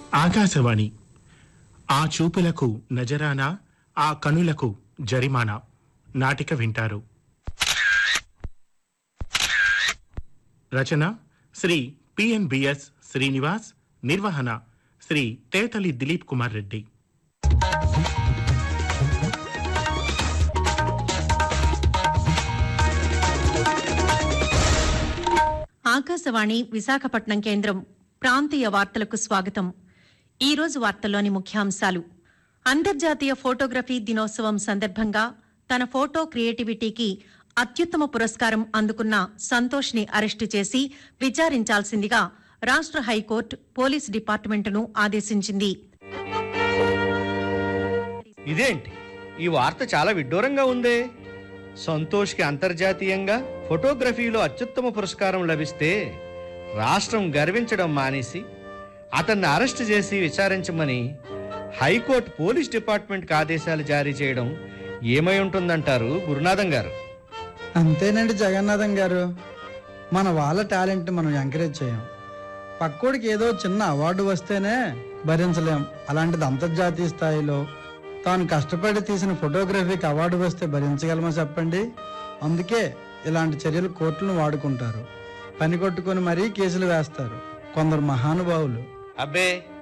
ఆకాశవాణి ఆ చూపులకు నజరానా ఆ కనులకు జరిమానా నాటిక వింటారు రచన శ్రీ పిఎన్బిఎస్ శ్రీనివాస్ నిర్వహణ శ్రీ తేతలి దిలీప్ కుమార్ రెడ్డి ఆకాశవాణి విశాఖపట్నం కేంద్రం ప్రాంతీయ వార్తలకు స్వాగతం ఈ రోజు వార్తల్లోని ముఖ్యాంశాలు అంతర్జాతీయ ఫోటోగ్రఫీ దినోత్సవం సందర్భంగా తన ఫోటో క్రియేటివిటీకి అత్యుత్తమ పురస్కారం అందుకున్న సంతోష్ని అరెస్టు చేసి విచారించాల్సిందిగా రాష్ట్ర హైకోర్టు పోలీస్ డిపార్ట్మెంటును ఆదేశించింది ఇదేంటి ఈ వార్త చాలా విడ్డూరంగా ఉందే సంతోష్కి అంతర్జాతీయంగా ఫోటోగ్రఫీలో అత్యుత్తమ పురస్కారం లభిస్తే రాష్ట్రం గర్వించడం మానేసి అతన్ని అరెస్ట్ చేసి విచారించమని హైకోర్టు పోలీస్ డిపార్ట్మెంట్కి ఆదేశాలు జారీ చేయడం ఏమై ఉంటుందంటారు గురునాథం గారు అంతేనండి జగన్నాథం గారు మన వాళ్ళ టాలెంట్ మనం ఎంకరేజ్ చేయం పక్కోడికి ఏదో చిన్న అవార్డు వస్తేనే భరించలేం అలాంటిది అంతర్జాతీయ స్థాయిలో తాను కష్టపడి తీసిన ఫోటోగ్రఫీకి అవార్డు వస్తే భరించగలమా చెప్పండి అందుకే ఇలాంటి చర్యలు కోర్టులను వాడుకుంటారు పని కొట్టుకొని మరీ కేసులు వేస్తారు కొందరు మహానుభావులు అబ్బే